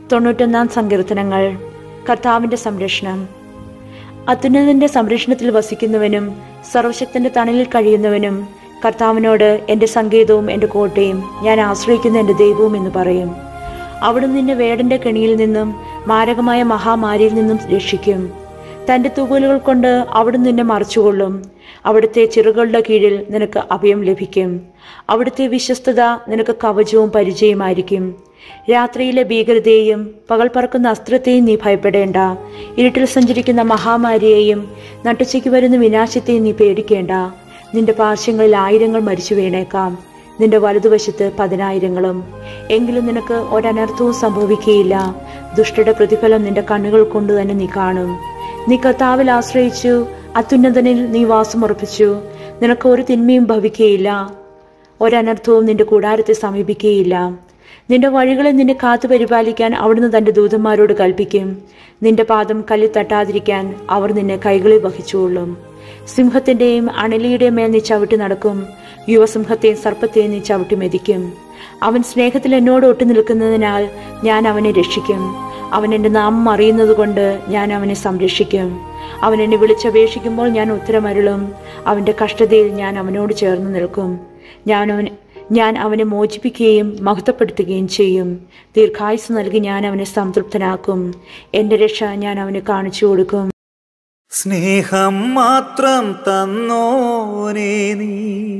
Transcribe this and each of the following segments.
തൊണ്ണൂറ്റൊന്നാം സങ്കീർത്തനങ്ങൾ കർത്താവിൻ്റെ സംരക്ഷണം അത്യുന്നതന്റെ സംരക്ഷണത്തിൽ വസിക്കുന്നവനും സർവശക്തന്റെ തണലിൽ കഴിയുന്നവനും കർത്താവിനോട് എൻ്റെ സങ്കേതവും എൻ്റെ കോട്ടയും ഞാൻ ആശ്രയിക്കുന്ന എൻ്റെ ദൈവവും എന്ന് പറയും അവിടുന്ന് നിന്നെ വേടന്റെ കെണിയിൽ നിന്നും മാരകമായ മഹാമാരിയിൽ നിന്നും രക്ഷിക്കും തൻ്റെ തൂവലുകൾ കൊണ്ട് അവിടുന്ന് നിന്നെ മറച്ചുകൊള്ളും അവിടുത്തെ ചിറകുകളുടെ കീഴിൽ നിനക്ക് അഭയം ലഭിക്കും അവിടുത്തെ വിശ്വസ്തത നിനക്ക് കവചവും പരിചയമായിരിക്കും രാത്രിയിലെ ഭീകരതയെയും പകൽ പറക്കുന്ന അസ്ത്രത്തെയും നീ ഭയപ്പെടേണ്ട ഇരുട്ടിൽ സഞ്ചരിക്കുന്ന മഹാമാരിയെയും നട്ടുച്ചയ്ക്ക് വരുന്ന വിനാശത്തെയും നീ പേടിക്കേണ്ട നിന്റെ പാർശ്വങ്ങളിൽ ആയിരങ്ങൾ മരിച്ചു വീണേക്കാം നിന്റെ വലതുവശത്ത് പതിനായിരങ്ങളും എങ്കിലും നിനക്ക് ഒരനർത്ഥവും സംഭവിക്കുകയില്ല ദുഷ്ടയുടെ പ്രതിഫലം നിന്റെ കണ്ണുകൾ കൊണ്ട് തന്നെ നീ കാണും നീ കർത്താവിൽ ആശ്രയിച്ചു അത്യുന്നതനിൽ നീ വാസമുറപ്പിച്ചു നിനക്ക് ഒരു തിന്മയും ഭവിക്കുകയില്ല ഒരനർത്ഥവും നിന്റെ കൂടാരത്തെ സമീപിക്കുകയില്ല നിന്റെ വഴികളെ നിന്നെ കാത്തു പരിപാലിക്കാൻ അവിടുന്ന് തന്റെ ദൂതന്മാരോട് കൽപ്പിക്കും നിന്റെ പാദം കല്ലിൽ തട്ടാതിരിക്കാൻ അവർ നിന്നെ കൈകളിൽ വഹിച്ചുകൊള്ളും സിംഹത്തിന്റെയും അണലിയുടെയും മേൽ നീ ചവിട്ടി നടക്കും യുവസിംഹത്തെയും സർപ്പത്തെയും നീ ചവിട്ടി മെതിക്കും അവൻ സ്നേഹത്തിൽ എന്നോട് ഒട്ടു നിൽക്കുന്നതിനാൽ ഞാൻ അവനെ രക്ഷിക്കും അവൻ എൻ്റെ നാമം അറിയുന്നതുകൊണ്ട് ഞാൻ അവനെ സംരക്ഷിക്കും അവൻ എന്നെ വിളിച്ചപേക്ഷിക്കുമ്പോൾ ഞാൻ ഉത്തരമരുളും അവൻ്റെ കഷ്ടതയിൽ ഞാൻ അവനോട് ചേർന്ന് നിൽക്കും ഞാൻ അവൻ ഞാൻ അവനെ മോചിപ്പിക്കുകയും മഹത്വപ്പെടുത്തുകയും ചെയ്യും ദീർഘായുസ് നൽകി ഞാൻ അവനെ സംതൃപ്തനാക്കും എൻ്റെ രക്ഷ ഞാൻ അവന് കാണിച്ചു കൊടുക്കും സ്നേഹം മാത്രം തന്നോനേ നീ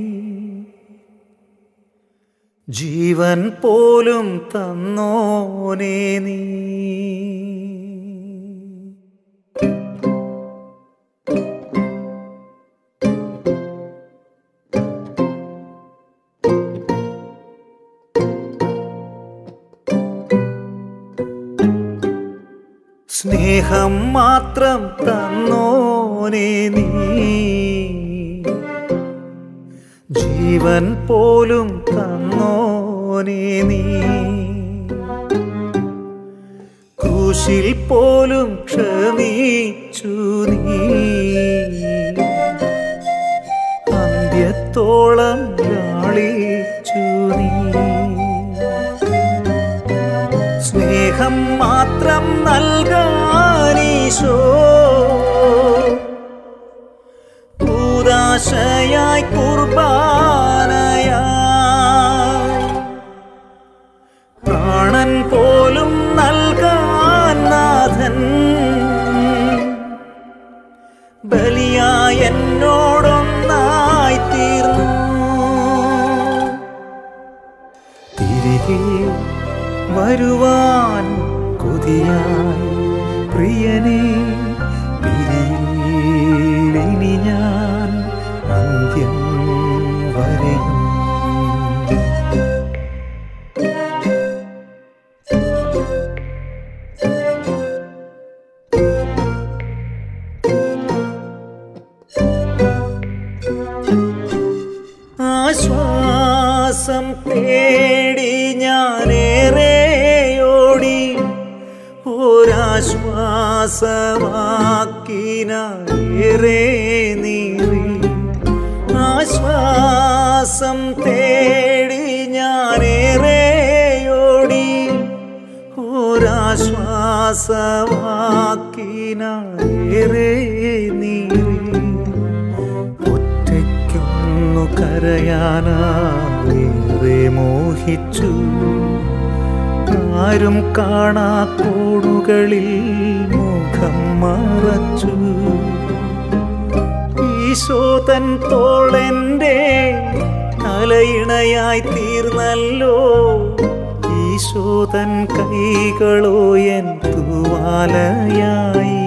ജീവൻ പോലും തന്നോനേ നീ സ്നേഹം മാത്രം തന്നോനേ നീ ജീവൻ പോലും തന്നോനേ നീ ക്രൂശിൽ പോലും ക്ഷമിച്ചു നീ അന്ത്യത്തോളം ലാളിച്ചു നീ സ്നേഹം മാത്രം നൽകാനീശോ പൂതാശയായി കുർബാനയായി പ്രാണൻ പോലും നൽകാൻ നാഥൻ ബലിയായി എന്നോടൊന്നായി തീർന്നു തിരികെ വരുവാൻ കൊതിയായി പ്രിയനെ പിരിയിലിനി ഞാൻ അന്ത്യം വരെയും ആശ്വാസം തേടി ഞാനേറെയോടി ഒരാശ്വാസമാക്കിനേറെ നീറി ആശ്വാസം തേടി ഞാനേറെയോടി ഒരാശ്വാസമാക്കിനേറെ നീറി ഒറ്റയ്ക്കൊന്നു കരയാനേറെ മോഹിച്ചു ആരും കാണാ കോണുകളിൽ മുഖം മറച്ചു ഈശോതൻ തോളെൻ്റെ തലയിണയായി തീർന്നല്ലോ ഈശോതൻ കൈകളോ എൻ തൂവാലയായി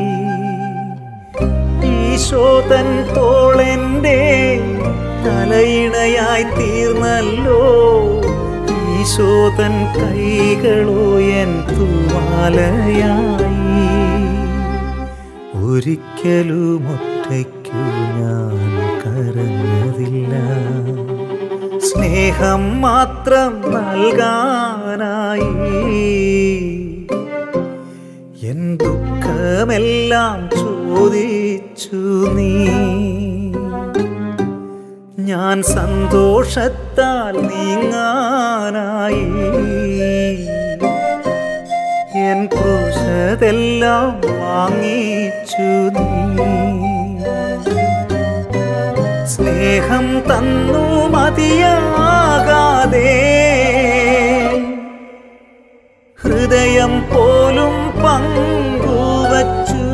ഈശോതൻ തോളെൻ്റെ തലയിണയായി തീർന്നല്ലോ ഈശോതൻ കൈകളോ എൻ തൂവാലയായി ഒരിക്കലും ഒറ്റയ്ക്കു ഞാൻ കരഞ്ഞതില്ല സ്നേഹം മാത്രം നൽകാനായി എൻ ദുഃഖമെല്ലാം ചോദിച്ചു നീ ഞാൻ സന്തോഷത്താൽ നീങ്ങാനായി എൻ ക്രൂശതെല്ലാം വാങ്ങിച്ചു നീ സ്നേഹം തന്നു മതിയാകാതെ ഹൃദയം പോലും പങ്കുവച്ചു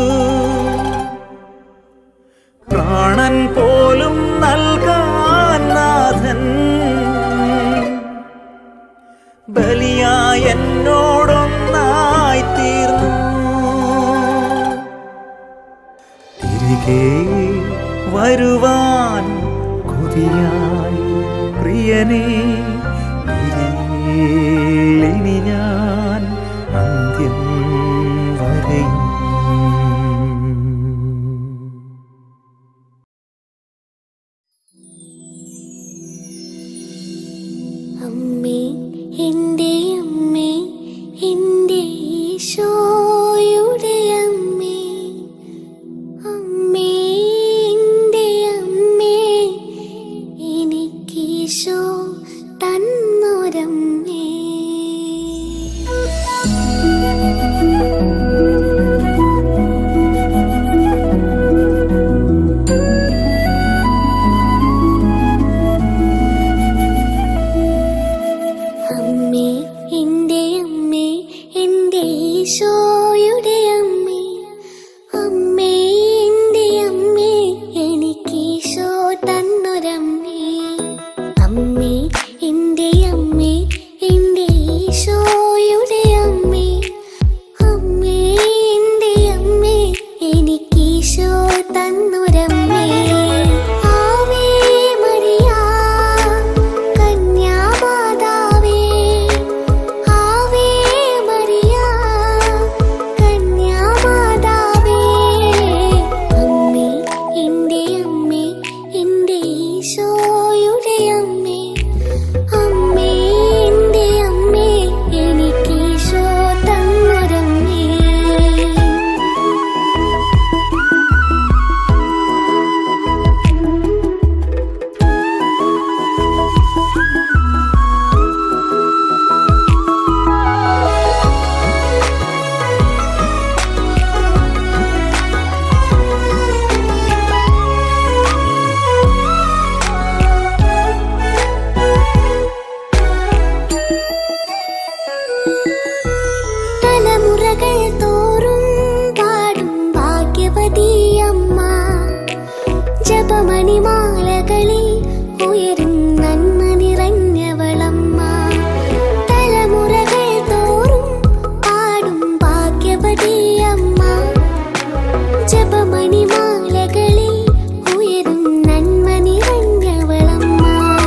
പ്രാണൻ പോലും നൽകാൻ നാഥൻ ബലിയായി എന്നോടൊന്നായി തീർന്നു തിരികെ വരുവാൻ കൊതിയായി പ്രിയനെ ഇനി ഞാൻ അന്ത്യം വരെയും അമ്മേ എൻ്റെ അമ്മേ എൻ്റെ ഈശോയുടെ അമ്മേ അമ്മേ എൻ്റെ അമ്മേ എനിക്കീശോ തന്നൊരമ്മേ അമ്മേ എൻ്റെ അമ്മേ എൻ്റെ ഈശോയുടെ അമ്മേ അമ്മേ എൻ്റെ അമ്മേ എനിക്കീശോ തന്നൊരമ്മേ അമ്മേ എൻ്റെ അമ്മേ എൻ്റെ ഈശോയുടെ അമ്മേ അമ്മേ എൻ്റെ അമ്മേ എനിക്കീശോ തന്നൊരമ്മേ ആവേ മരിയ കന്യാമാതാവേ ആവേ മരിയ കന്യാമാതാവേ അമ്മേ എൻ്റെ അമ്മേ എൻ്റെ ഈശോയുടെ അമ്മേ അമ്മേ എൻ്റെ അമ്മേ എനിക്കീശോ തന്നൊരമ്മേ തലമുറകൾ തോറും പാടും ഭാഗ്യവതിയമ്മ ജപമണിമാലകളിൽ ഉയരും നന്മ നിറഞ്ഞവളമ്മ തലമുറകൾ തോറും പാടും ഭാഗ്യവതിയമ്മ ജപമണിമാലകളിൽ ഉയരും നന്മ നിറഞ്ഞവളമ്മ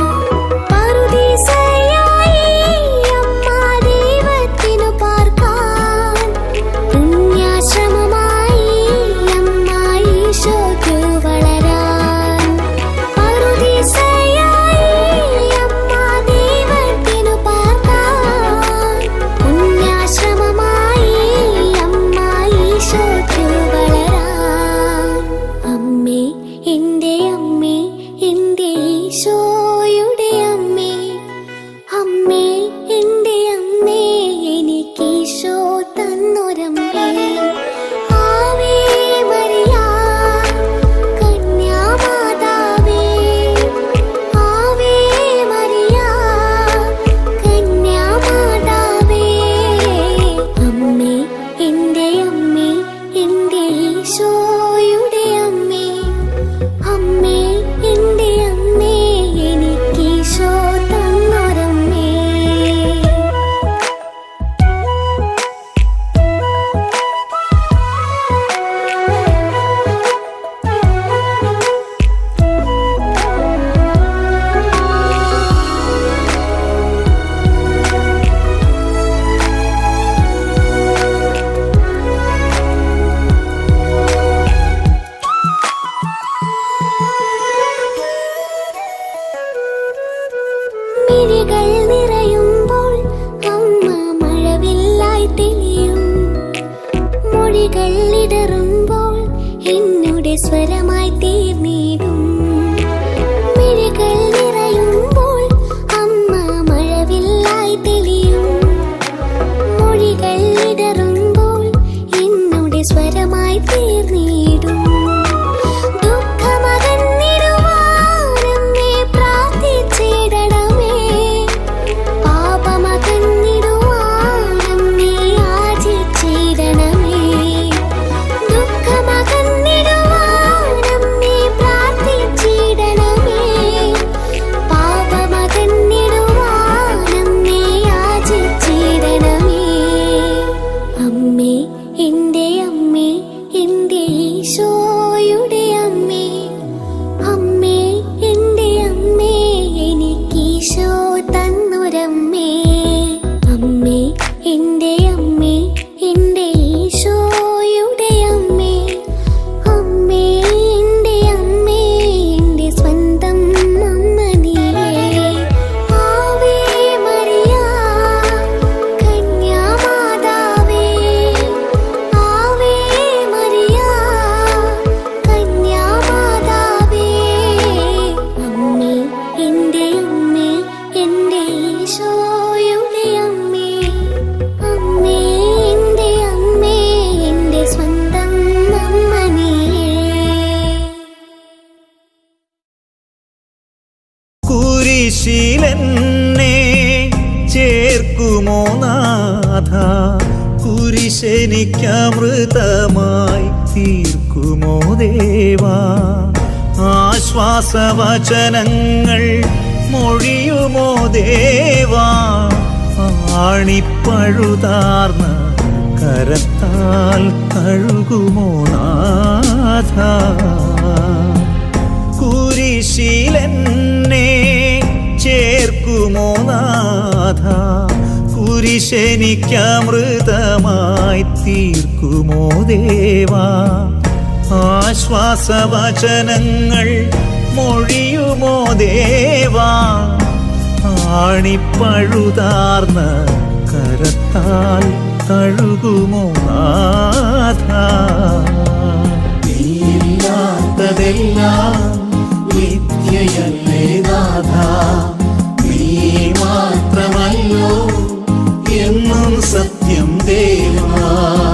പറുദീസയായി അമ്മ ദൈവത്തിനു പാർക്കാൻ പുണ്യാശ്രമമായി അമ്മ ഈശോയ്ക്കു വളരാൻ പറുദീസയായി അമ്മ ദൈവത്തിനു പാർക്കാൻ പുണ്യാശ്രമമായി അമ്മ ഈശോയ്ക്കു വളരാൻ അമ്മേ എൻ്റെ അമ്മേ എൻ്റെ ഈശോയുടെ അമ്മേ അമ്മേ എൻ്റെ അമ്മേ എനിക്കീശോ തന്നൊരമ്മേ ആവേ മരിയ കന്യാമാതാവേ ആവേ മരിയ കന്യാമാതാവേ അമ്മേ എൻ്റെ അമ്മേ എൻ്റെ ഈശോയുടെ അമ്മേ അമ്മേ എൻ്റെ അമ്മേ എനിക്കീശോ തന്നൊരമ്മേ മിഴികൾ നിറയുമ്പോൾ അമ്മ മഴവില്ലായി തെളിയും മൊഴികൾ ഇടറുമ്പോൾ എന്നുടെ സ്വരമായി തീർന്നിടും മിഴികൾ നിറയുമ്പോൾ അമ്മ മഴവില്ലായി തെളിയും മൊഴികൾ ഇടറുമ്പോൾ എന്നുടെ സ്വരമായി തീർന്നിടും ദുഃഖമകന്നിടുവാനമ്മേ പ്രാർത്ഥിച്ചിടണമേ പാപമകന്നിടുവാനമ്മേ യാചിച്ചിടണമേ ദുഃഖമകന്നിടുവാനമ്മേ പ്രാർത്ഥിച്ചിടണമേ പാപമകന്നിടുവാനമ്മേ യാചിച്ചിടണമേ അമ്മേ എൻ്റെ അമ്മേ എൻ്റെ ഈശോയുടെ അമ്മേ അമ്മേ എൻ്റെ അമ്മേ എനിക്കീശോ തന്നൊരമ്മേ അമ്മേ എൻ്റെ അമ്മേ എൻ്റെ ഈശോയുടെ അമ്മേ അമ്മേ എൻ്റെ അമ്മേ എൻ്റെ സ്വന്തം അമ്മ നീയേ ആവേ മരിയ കന്യാമാതാവേ ആവേ മരിയ കന്യാമാതാവേ അമ്മേ എൻ്റെ അമ്മേ എൻ്റെ ഈശോയുടെ അമ്മേ അമ്മേ എൻ്റെ അമ്മേ എൻ്റെ സ്വന്തം അമ്മ നീയേ കുരിശിലെന്നെ ചേർക്കുമോ നാഥ കുരിശനിക്കമൃതമായി തീർക്കുമോ ദേവാ ആശ്വാസവചനങ്ങൾ മൊഴിയുമോ ദേവാ ആണിപ്പഴുതാർന്ന കരത്താൽ കഴുകുമോ നാഥ കുരിശിലെന്നെ ചേർക്കുമോ നാഥ കുരിശനിക്കമൃതമായി തീർക്കുമോ ദേവാ ആശ്വാസവചനങ്ങൾ മൊഴിയുമോ ദേവാ ആണിപ്പഴുതാർന്ന കരത്താൽ കഴുകുമോ നാഥ നീയില്ലാത്തതെല്ലാം നിത്യയല്ലേ നാഥ നീ മാത്രമല്ലോ എന്നും സത്യം ദേവാ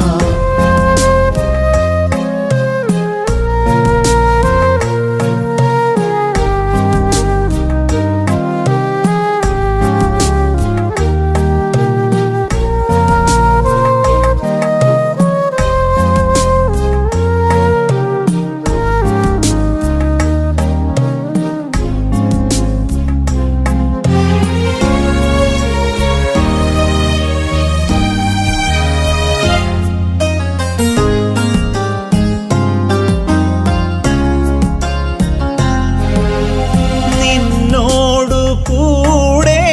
നിന്നോടു കൂടെ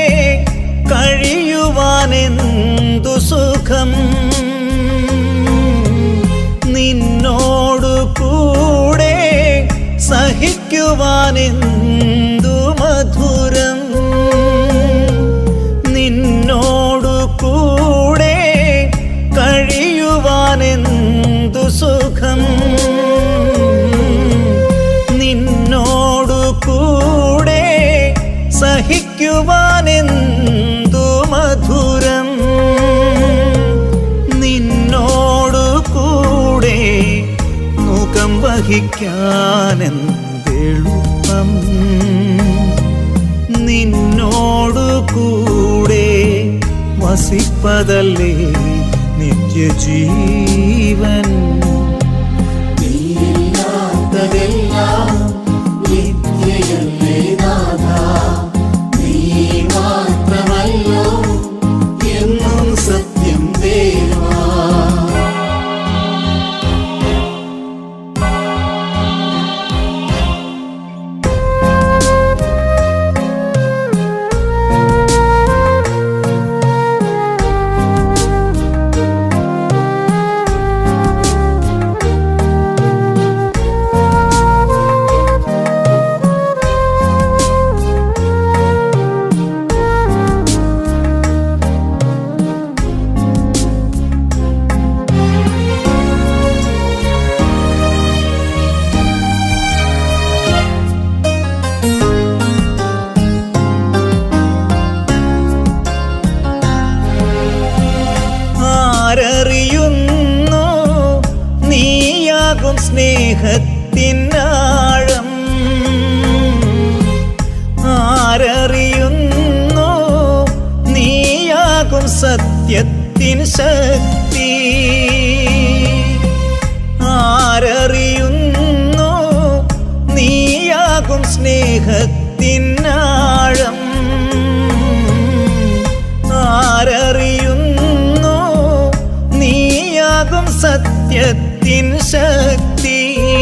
കഴിയുവാനെന്തു സുഖം നിന്നോടു കൂടെ സഹിക്കുവാനെന്തു മധുരം നിന്നോടു കൂടെ കഴിയുവാനെന്തു സുഖം നിന്നോടു കൂടെ സഹിക്കുവാനെന്തു മധുരം നിന്നോടു കൂടെ മുഖം വഹിക്കാനെന്തെളുപ്പം നിന്നോടു കൂടെ വസിപ്പതല്ലേ നിത്യജീവൻ നീയില്ലാത്തതെല്ലാം നിത്യയല്ലേ നാഥ നീ മാത്രമല്ലോ എന്നും സത്യം ദേവാ ും സ്നേഹത്തിനാഴം ആരറിയുന്നു നീയാകും സത്യത്തിൻ ശക്തി ആരറിയുന്നു നീയാകും സ്നേഹത്തിനാഴം ആരറിയുന്നു നീയാകും സത്യത്തിൻ ശക്തി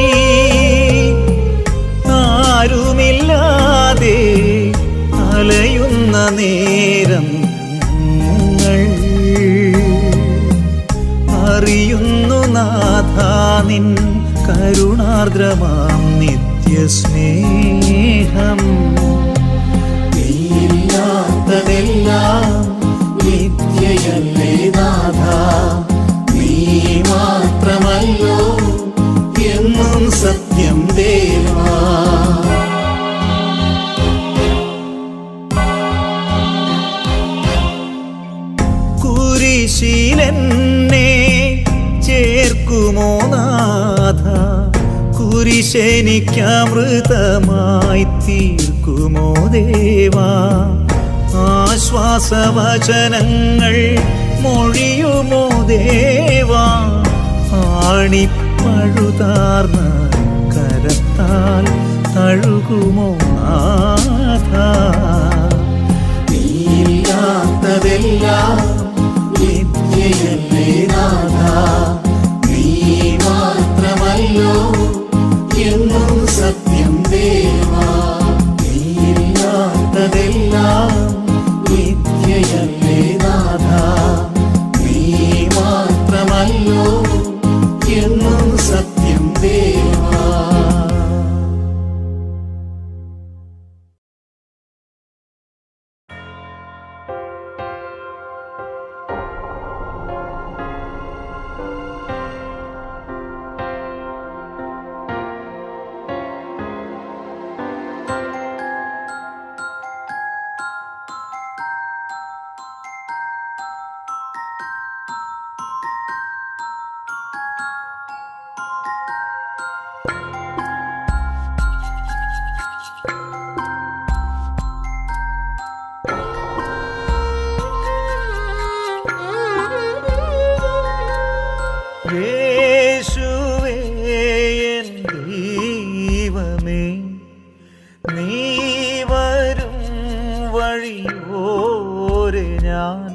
ആരുമില്ലാതെ അലയുന്ന നേരം ഞങ്ങൾ അറിയുന്നു നാഥ നിൻ കരുണാർദ്രമാം നിത്യസ്നേഹം നീയില്ലാത്തതെല്ലാം നിത്യയല്ലേ നാഥ നീ മാത്രമല്ലോ എന്നും സത്യം ദേവാ കുരിശിലെന്നെ ചേർക്കുമോ നാഥ കുരിശെനിക്കമൃതമായി തീർക്കുമോ ദേവാ ആശ്വാസവചനങ്ങൾ മൊഴിയുമോ ദേവാ ആണിപ്പഴുതാർന്ന കരത്താൽ തഴുകുമോ നാഥ നീയില്ലാത്തതെല്ലാം നിത്യയല്ലേ നാഥ നീ മാത്രമല്ലോ എന്നും സത്യം ദേവാ നീയില്ലാത്തതെല്ലാം നിത്യയല്ലേ നാഥ നീ മാത്രമല്ലോ എന്നും സത്യം ദേവാ യേശുവേ എൻ ദൈവമേ നീ വരും വഴിയോരെ ഞാൻ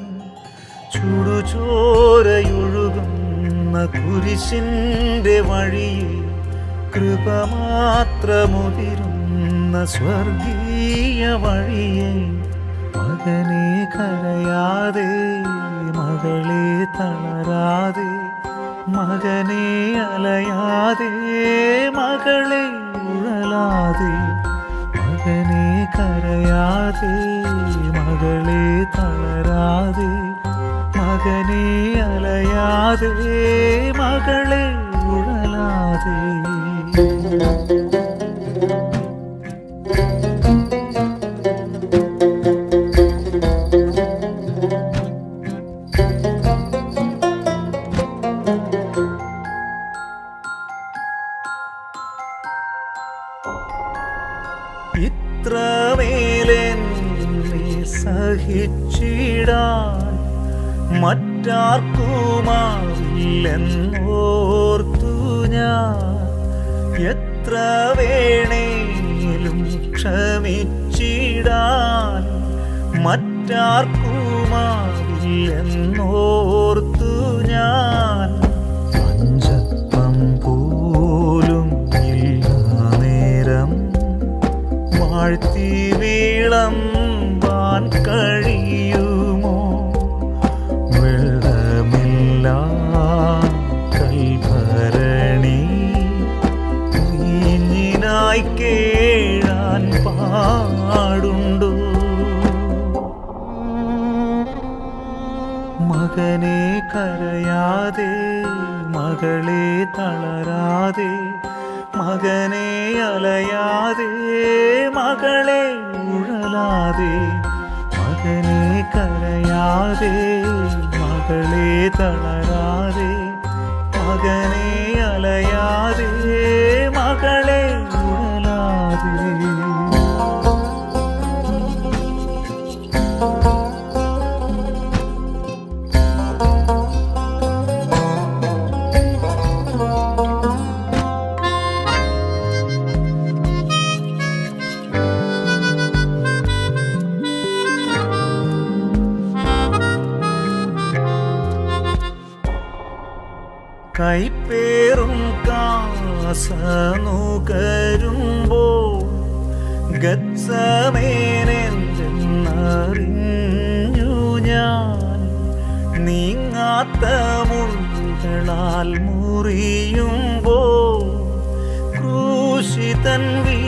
ചുടുചോരയൊഴുകുന്ന കുരിശിൻ്റെ വഴിയിൽ കൃപ മാത്രമുതിരുന്ന സ്വർഗീയ വഴിയെ മകനെ കരയാതെ മകളെ തളരാതെ മകനെ അലയാതെ മകളെ ഉഴലാതെ മകനെ കരയാതെ മകളെ തളരാതെ മകനെ അലയാതെ മകളെ ഉഴലാതെ ഇത്രമേലെന്നെ സഹിച്ചിടാൻ മറ്റാർക്കുമാവില്ലെന്നോർത്തു ഞാൻ എത്ര വേണേലും ക്ഷമിച്ചിടാൻ മറ്റാർക്കുമാവില്ലെന്നോർത്തു ഞാൻ പഞ്ചത്വം പോലും ഇല്ല നേരം വാഴ്ത്തി വീളമ്പാൻ കഴിയുമോ വെള്ളമില്ല കൽഭരണി വീഞ്ഞിനായി കേഴാൻ പാടുണ്ടോ മകനെ കരയാതെ മകളെ തളരാതെ മകനെ അലയാതെ മകളെ ഉഴലാതെ മകനെ കരയാതെ മകളെ തളരാതെ മകനെ അലയാതെ മകളെ ഉഴലാതെ കൈപ്പേറും കാസനുകരുമ്പോ ഗത്സമേനെന്തെന്നറിഞ്ഞു ഞാൻ നീങ്ങാത്ത മുൾകളാൽ മുറിയുമ്പോ ക്രൂശിതൻ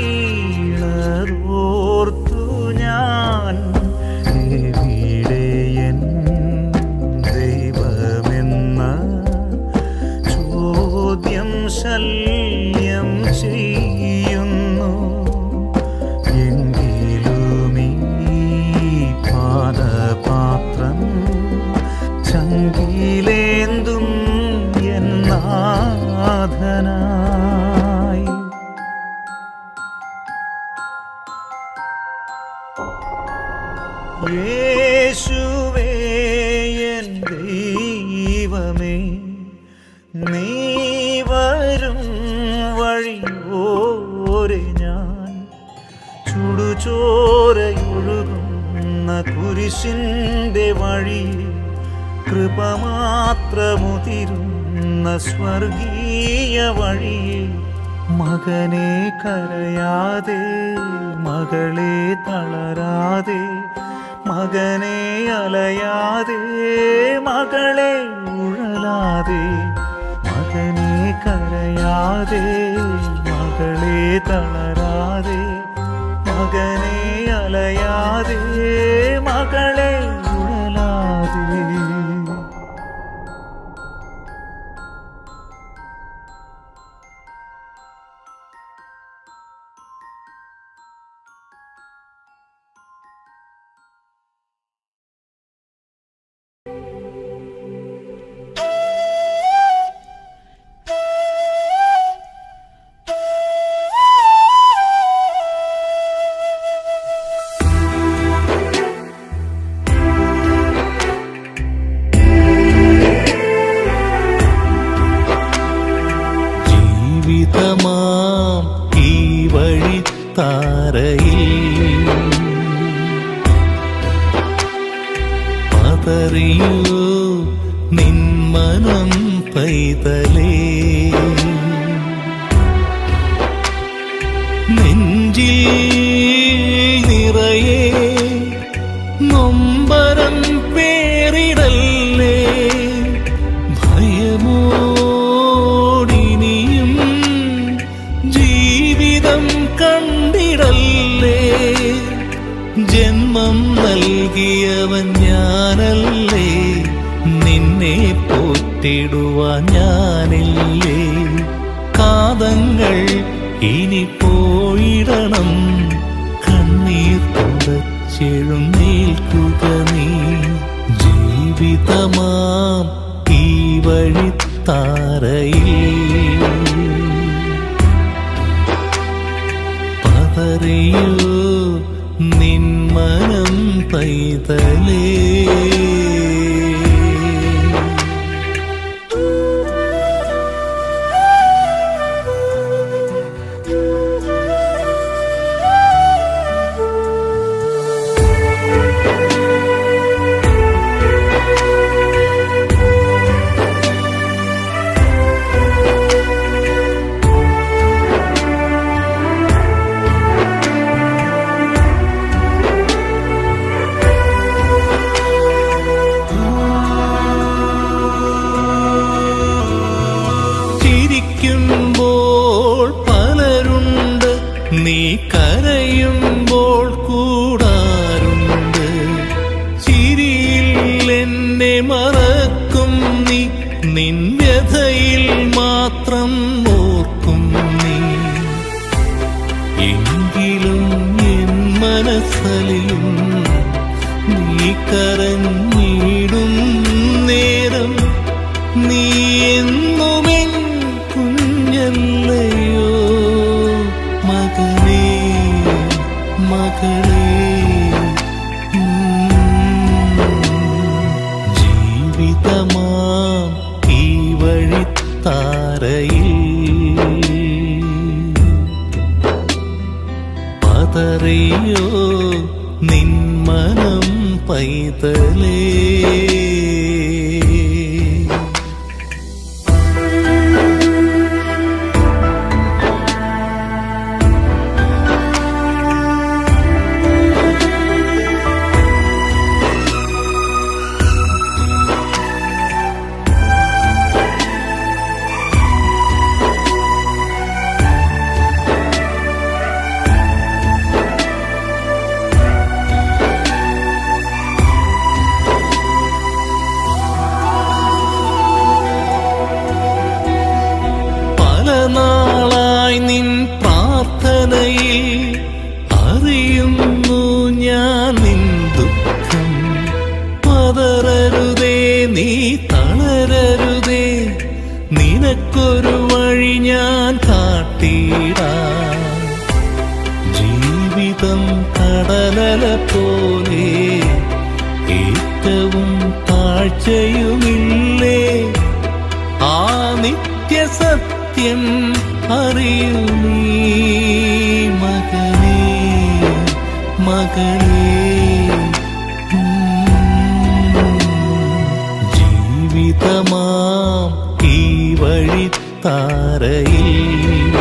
വീണതോർത്തു ഞാൻ എവിടെയൻ ദൈവമെന്ന ചോദ്യം ശല്യം ചെയ്യുന്നു എങ്കിലുമീ പാദപാത്രം ചങ്കിലേന്തും എന്നാഥനായി യേശുവേ എൻ ദൈവമേ നീ വരും വഴിയോരെ ഞാൻ ചുടുചോരയൊഴുകുന്ന കുരിശിൻ്റെ വഴി കൃപ മാത്രമുതിരുന്ന സ്വർഗീയ വഴിയെ മകനെ കരയാതെ മകളെ തളരാതെ മകനെ അലയാതെ മകളെ ഉഴലാതെ മകനെ കരയാതെ മകളെ തളരാതെ മകനെ അലയാതെ മകളെ ഉഴലാതെ ജീവിതമാം ഈ വഴിത്താരയിൽ പതറിയൂ നിന്മനം പൈതലേ നെഞ്ചിൽ നിറയെ നൊമ്പരം പേരിടല്ലേ ഭയമോടിനിയും ജീവിതം കണ്ടിടല്ലേ ജന്മം നൽകിയവൻ ഞാനല്ലേ നിന്നെ പോറ്റിടുവാൻ ഞാനില്ലേ കാതങ്ങൾ ഇനി പോയിടണം കണ്ണീർ തുടച്ചെഴുന്നേൽക്കുക നീ ജീവിതമാം ഈ വഴിത്താരയിൽ പതറിയൂ നിന്മനം പൈതലേ ചിരിക്കുമ്പോൾ പലരുണ്ട് നീ കരയുമ്പോൾ കൂടാറുണ്ട് ചിരിയിൽ എന്നെ മറക്കും നീ നിൻ വ്യഥയിൽ മാത്രം ഓർക്കും നീ എങ്കിലും എൻ മനസ്സലിയും നീ കരഞ്ഞിടും നേരം നീ എന്നുമെൻ കുഞ്ഞല്ലയോ മകനേ മകളേ ഉം. ജീവിതമാം ഈ വഴിത്താരയിൽ പതറിയോ നിന്മനം പൈതലേ പല നാളായി നിൻ പ്രാർത്ഥനയിൽ അറിയുന്നു ഞാൻ നിൻ ദുഃഖം പതറരുതേ നീ തളരരുതേ നിനക്കൊരു വഴി ഞാൻ കാട്ടിടാം ജീവിതം കടലല പോലെ ഏറ്റവും താഴ്ചയുമില്ലേ ആ നിത്യസത്യം അറിയൂ നീ മകനേ മകളേ ഉം. ജീവിതമാം ഈ വഴിത്താരയിൽ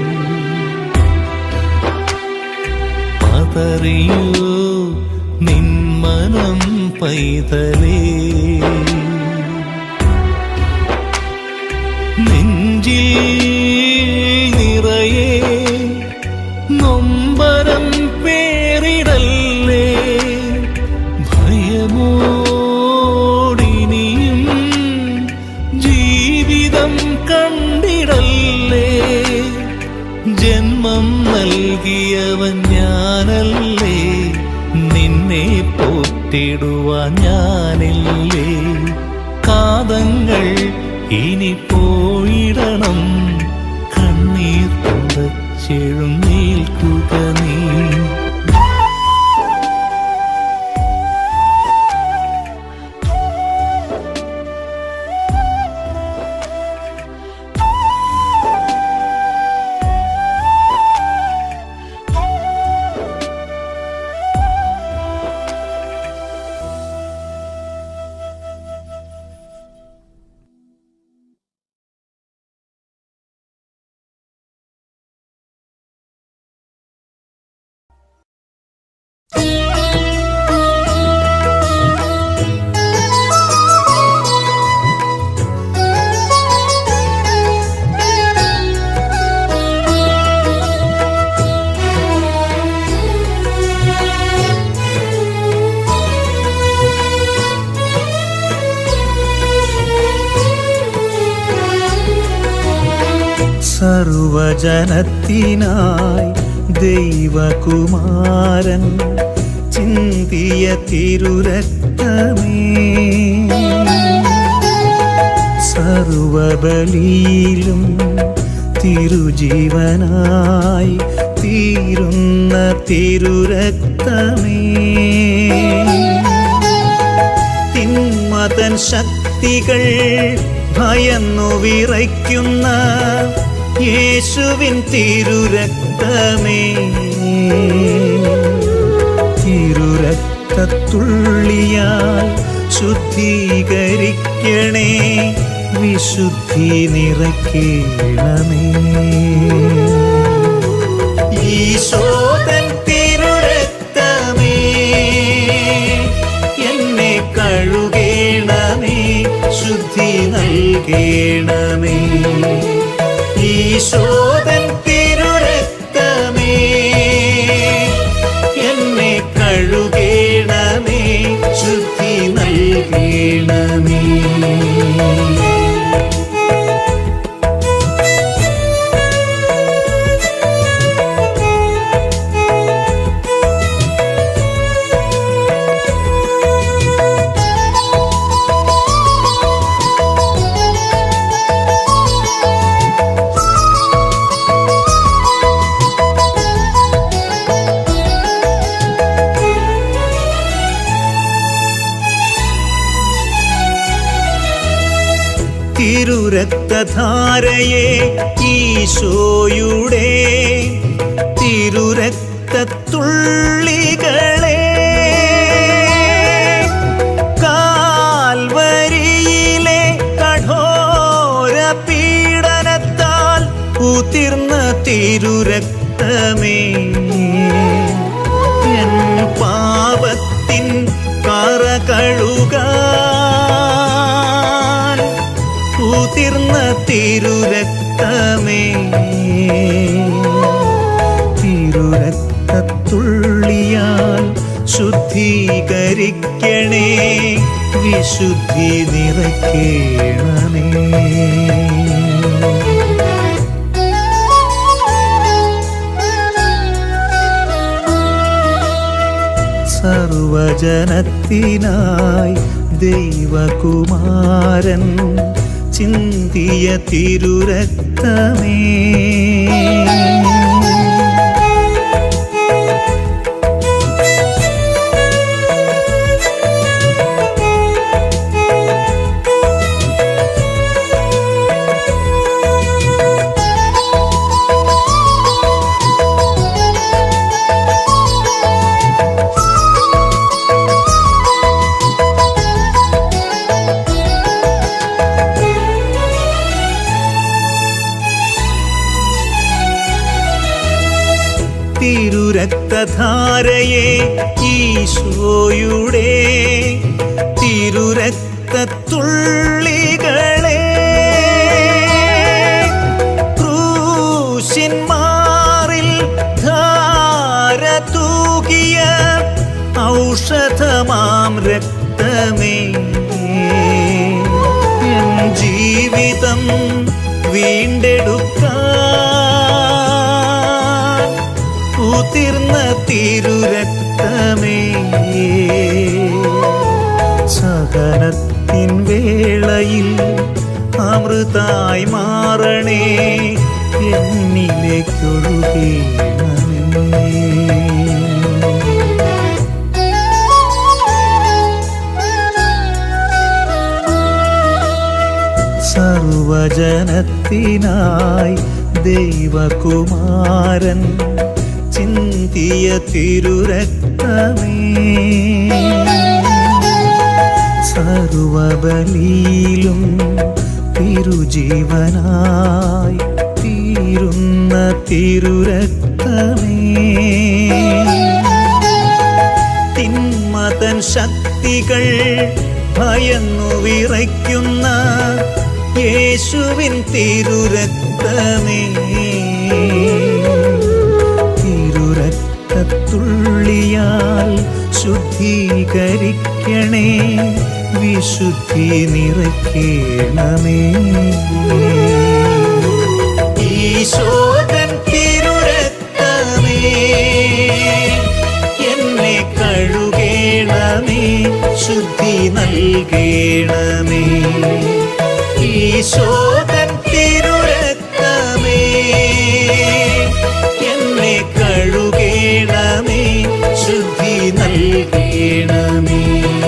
പതറിയൂ നിന്മനം പൈതലേ നെഞ്ചിൽ നിറയെ നൊമ്പരം പേരിടല്ലേ ഭയമോടിനിയും ജീവിതം കണ്ടിടല്ലേ ജന്മം നൽകിയവൻ ഞാനല്ലേ നിന്നെ പോറ്റിടുവാൻ ഞാനില്ലേ കാതങ്ങൾ ഇനി പോയിടണം കണ്ണീർ തുടച്ചെഴുന്നേൽക്കുക നീ സർവജനത്തിനായി ദൈവകുമാരൻ ചിന്തിയ തിരുരക്തമേ സർവബലിയിലും തിരുജീവനായി തീരുന്ന തിരുരക്തമേ തിന്മതൻ ശക്തികൾ ഭയന്നു വിറയ്ക്കുന്ന യേശുവിൻ തിരുരക്തമേ തിരുരക്തത്തുള്ളിയാൽ ശുദ്ധീകരിക്കണേ വിശുദ്ധി നിറയ്ക്കണമേ ഈശോതൻ തിരുരക്തമേ എന്നെ കഴുകേണമേ ശുദ്ധി നൽകേണമേ ഈശോതൻ തിരുരക്തമേ എന്നെ കഴുകേണമേ ശുദ്ധി നൽകേണമേ തിരുരക്തധാരയെ ഈശോയുടെ തിരുരക്തത്തുള്ളികളെ കാൽവരിയിലെ കഠോര പീഡനത്താൽ ഉതിർന്ന തിരുരക്തമേ എൻ പാപത്തിൻ കറ കഴുകാൻ ഉതിർന്ന തിരുരക്തമേ തിരുരക്തത്തുള്ളിയാൽ ശുദ്ധീകരിക്കണേ വിശുദ്ധി നിറയ്ക്കണമേ സർവജനത്തിനായി ദൈവകുമാരൻ ചിന്തിയ തിരുരക്തമേ തിരുരക്തധാരയെ ഈശോയുടെ തിരുരക്തത്തുള്ളികളെ ക്രൂശിന്മാറിൽ ധാര തൂകിയ ഔഷധമാം രക്തമേ എൻ ജീവിതം വീണ്ടെടുക്കാൻ ഉതിർന്ന തിരുരക്തമേ സഹനത്തിൻ വേളയിൽ അമൃതായി മാറണേ എന്നിലേക്കൊഴുകേണമേ സർവജനത്തിനായി ദൈവകുമാരൻ ചിന്തിയ തിരുരക്തമേ സർവബലിയിലും തിരുജീവനായി തീരുന്ന തിരുരക്തമേ തിന്മതൻ ശക്തികൾ ഭയന്നു വിറയ്ക്കുന്ന യേശുവിൻ തിരുരക്തമേ തിരുരക്തത്തുള്ളിയാൽ ശുദ്ധീകരിക്കണേ വിശുദ്ധി നിറയ്ക്കണമേ ഈശോദൻ തിരുരക്തമേ എന്നെ കഴുകേണമേ ശുദ്ധി നൽകേണമേ ഈശോദൻ തിരുരക്തമേ എന്നെ കഴുകേണമേ ശുദ്ധി നൽകേണമേ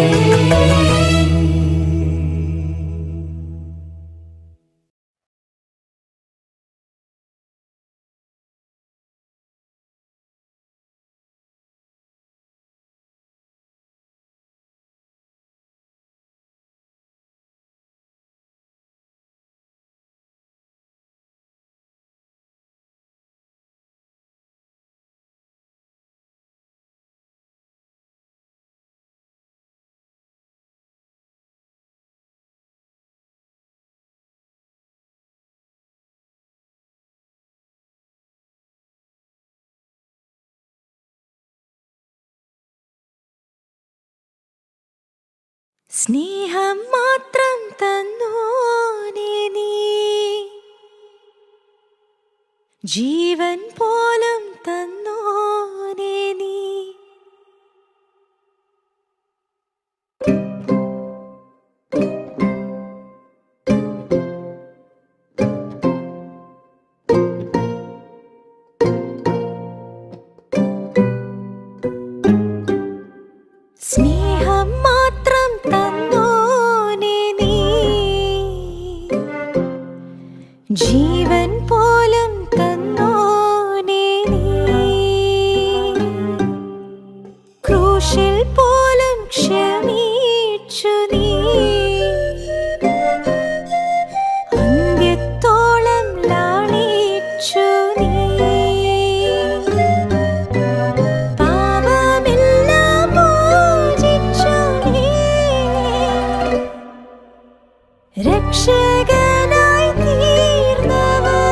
സ്നേഹം മാത്രം തന്നോനെ നീ ജീവൻ പോലും തന്നോനെ നീ സ്നേഹം മാത്രം തന്നോനെ നീ ജീവൻ പോലും തന്നോനേ നീ ക്രൂശിൽ പോലും ക്ഷമിച്ചു നീ അന്ത്യത്തോളം ലാളിച്ചു നീ പാപമെല്ലാം മോചിച്ചു നീ രക്ഷകനായി തീർന്നവനേ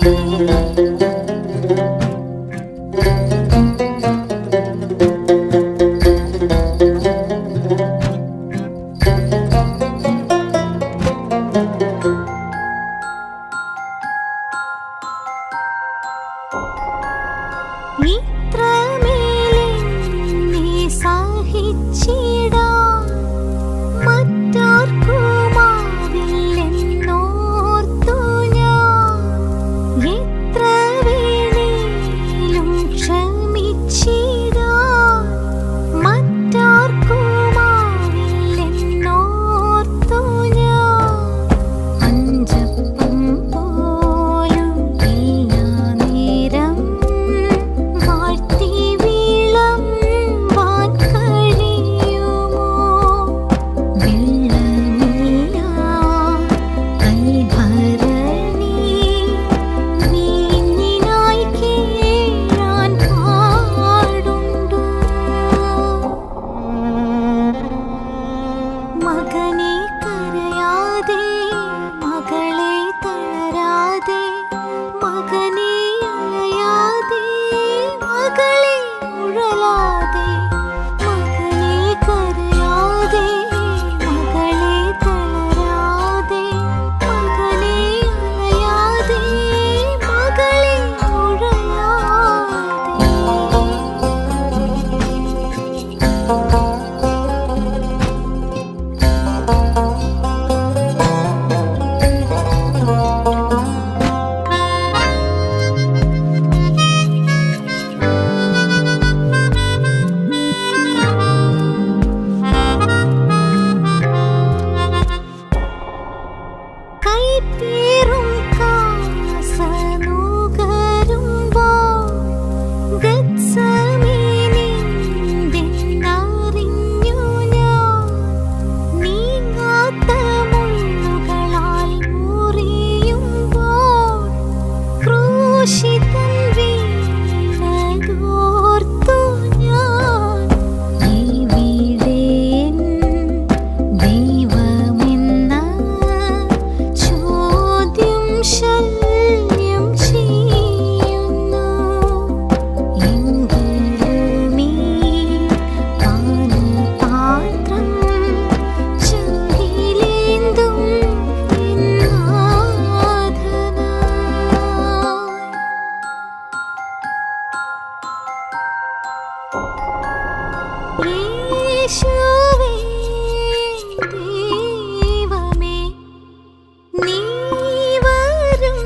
ഇത്രമേലെന്നെ സഹിച്ചിടാൻ മറ്റാർക്കുമാവില്ലെന്നോർത്തു ഞാൻ. എത്ര വേണേലും ക്ഷമിച്ചിടാൻ മറ്റാർക്കുമാവില്ലെന്നോർത്തു ഞാൻ. അഞ്ചപ്പം പോലും ഇല്ല നേരം വാഴ്ത്തി വിളമ്പാൻ കഴിയുമോ? വെള്ളമില്ല കൈഭരണി വീഞ്ഞിനായി കേഴാൻ പാടുണ്ടോ മകനെ കരയാതെ മകളെ തളരാതെ മകനെ അലയാതെ മകളെ ഉഴലാതെ മകനെ കരയാതെ മകളെ തളരാതെ മകനെ അലയാതെ മകളെ ഉഴലാതെ കൈപ്പേറും കാസനുകരുമ്പോൾ ഗത്സമേനിന്തെന്നറിഞ്ഞു ഞാൻ. നീങ്ങാത്ത മുള്ളുകളാൽ മുറിയുമ്പോൾ ക്രൂശിതൻ വീണതോർത്തു ഞാൻ. എവിടെയൻ ദൈവമെന്ന ചോദ്യം ശല്യം ചെയ്യുന്നു എങ്കിലുമീ പാനപാത്രം ചങ്കിലേന്തും എന്നാഥനായി യേശുവേ ദൈവമേ നീ വരും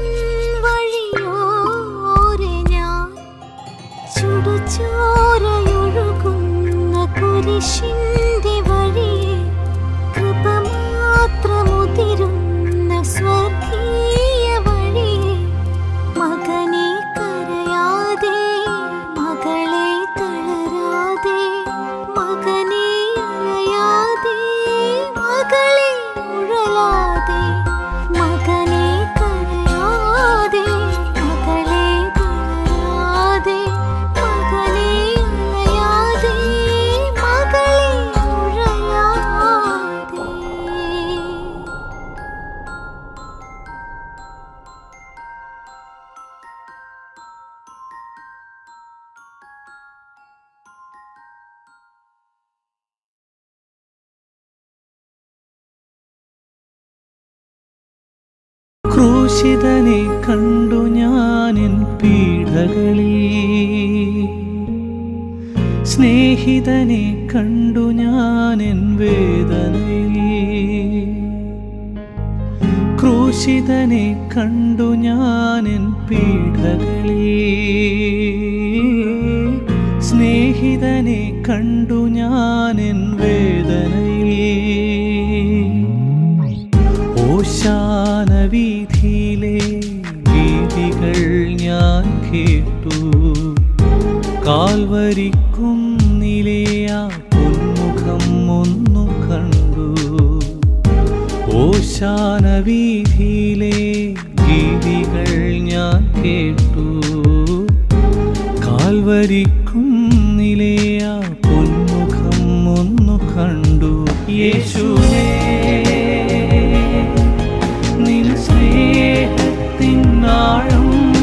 വഴിയോരെ ഞാൻ ചുടുചോരയൊഴുകുന്ന കുരിശിന്റെ വഴിയെ കൃപ മാത്രമുതിരുന്ന സ്വർഗീയ വഴിയെ മകനെ കരയാതെ മകളെ തളരാതെ മകനെ അലയാതെ മകളെ ഉഴലാതെ മകനെ കരയാതെ മകളെ തളരാതെ മകനെ അലയാതെ മകളെ ഉഴലാതെ ക്രൂശിതനെ കണ്ടു ഞാനെൻ പീഡകളിൽ സ്നേഹിതനെ കണ്ടു ഞാനെൻ വേദനയിൽ ക്രൂശിതനെ കണ്ടു ഞാനെൻ പീഡകളിൽ സ്നേഹിതനെ കണ്ടു ഞാനെൻ വേദനയിൽ ഓശാന വീഥിയിലെ ഗീതികൾ ഞാൻ കേട്ടു കാൽവരിക്കുന്നിലെ ആ പൊന്മുഖം ഒന്നു കണ്ടു ഓശാന വീഥിയിലെ ഗീതികൾ ഞാൻ കേട്ടു കാൽവരിക്കുന്നിലെ ആ പൊന്മുഖം ഒന്നു കണ്ടു യേശുവേ നിൻ സ്നേഹത്തിൻ ആഴം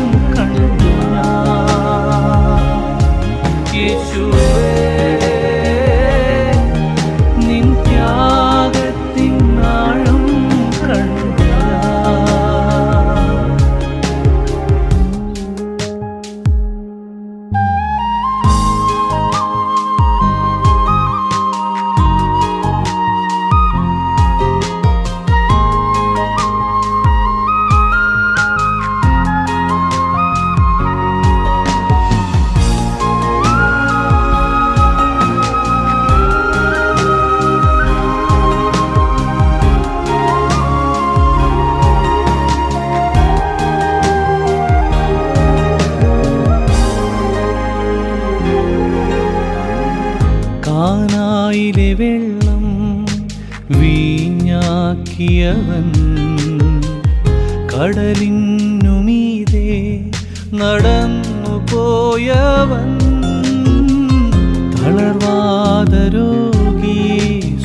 നീക്കിയവൻ കടലിനുമീതെ നടന്നു പോയവൻ തളർവാദ രോഗിയെ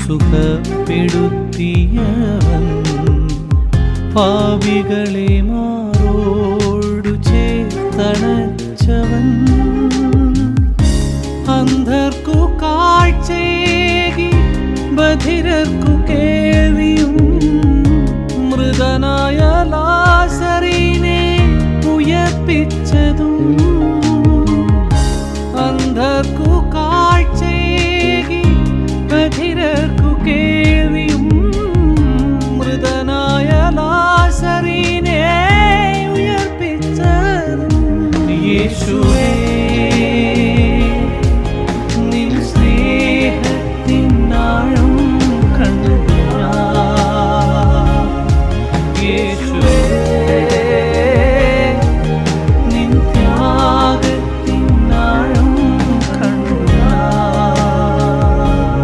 സുഖപ്പെടുത്തിയവൻ പാപികളെ മാറോടു ചേർത്തണച്ചവൻ അന്ധർക്കു കാഴ്ചയേകി ബധിരർക്കു കേൾവിയും മൃതനായ ലാസറിനെ ഉയർപ്പിച്ചതും അന്ധർക്കു കാഴ്ചയേകി ബധിരർക്കു കേൾവിയും മൃതനായ ലാസറിനെ ഉയർപ്പിച്ചതും യേശുവേ നിൻ സ്നേഹത്തിനാഴം കണ്ടു ഞാൻ. യേശുവേ നിൻ ത്യാഗത്തിനാഴം കണ്ടു ഞാൻ.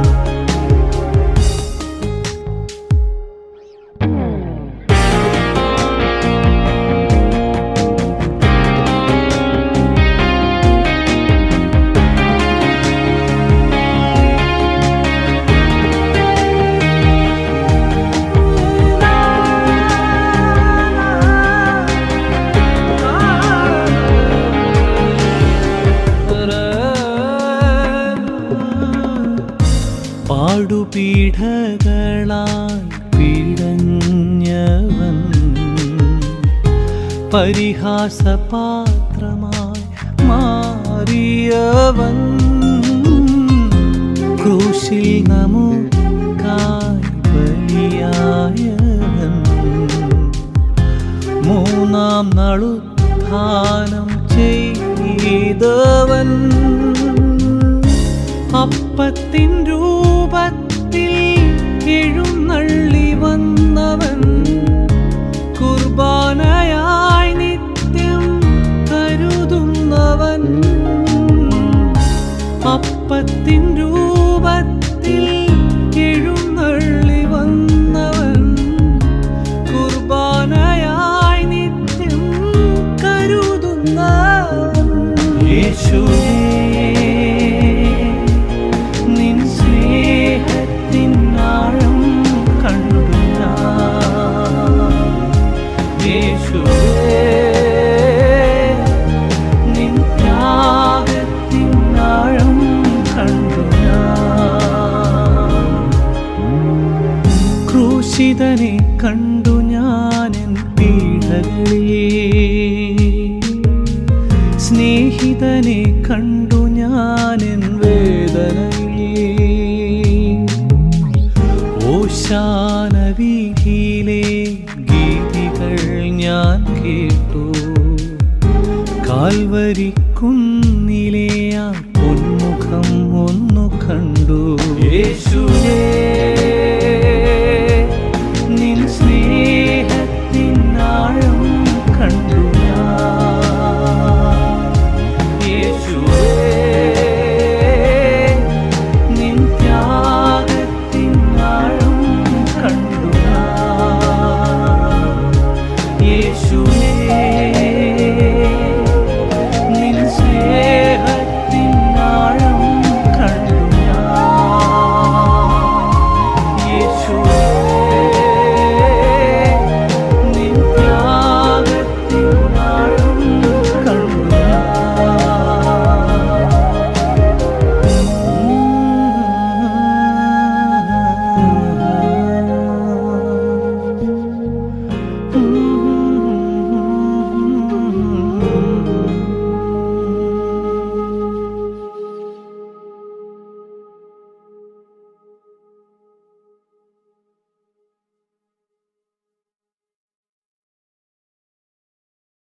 പാടുപീഠകളാൽ പീഡഞ്ഞവൻ പരിഹാസപാത്രമായി മാറിയവൻ ക്രൂശിൽ നമുക്കായി ബലിയായവൻ മൂന്നാം നളുത്ഥാനം ചെയ്തവൻ അപ്പത്തിൻ രൂപത്തിൽ എഴുന്നള്ളി വന്നവൻ കുർബാനയായി നിത്യം കരുതുന്നവൻ അപ്പത്തിൻ രൂപത്തിൽ എഴുന്നള്ളി വന്നവൻ കുർബാനയായി നിത്യം കരുതുന്നവൻ യേശുവേ നിൻ സ്നേഹത്തിനാഴം കണ്ടു ഞാൻ. യേശുവേ നിൻ ത്യാഗത്തിനാഴം കണ്ടു ഞാൻ. ക്രൂശിതനെ കണ്ടു ഞാനെൻ പീഡകളിൽ സ്നേഹിതനെ കണ്ടു ഞാനെൻ വേദനയിൽ ഓശാന വീതിയിലെ ഗീതികൾ ഞാൻ കേട്ടു കാൽവരിക്കുന്നിലെ ആ പൊന്മുഖം ഒന്നു കണ്ടു യേശുവേ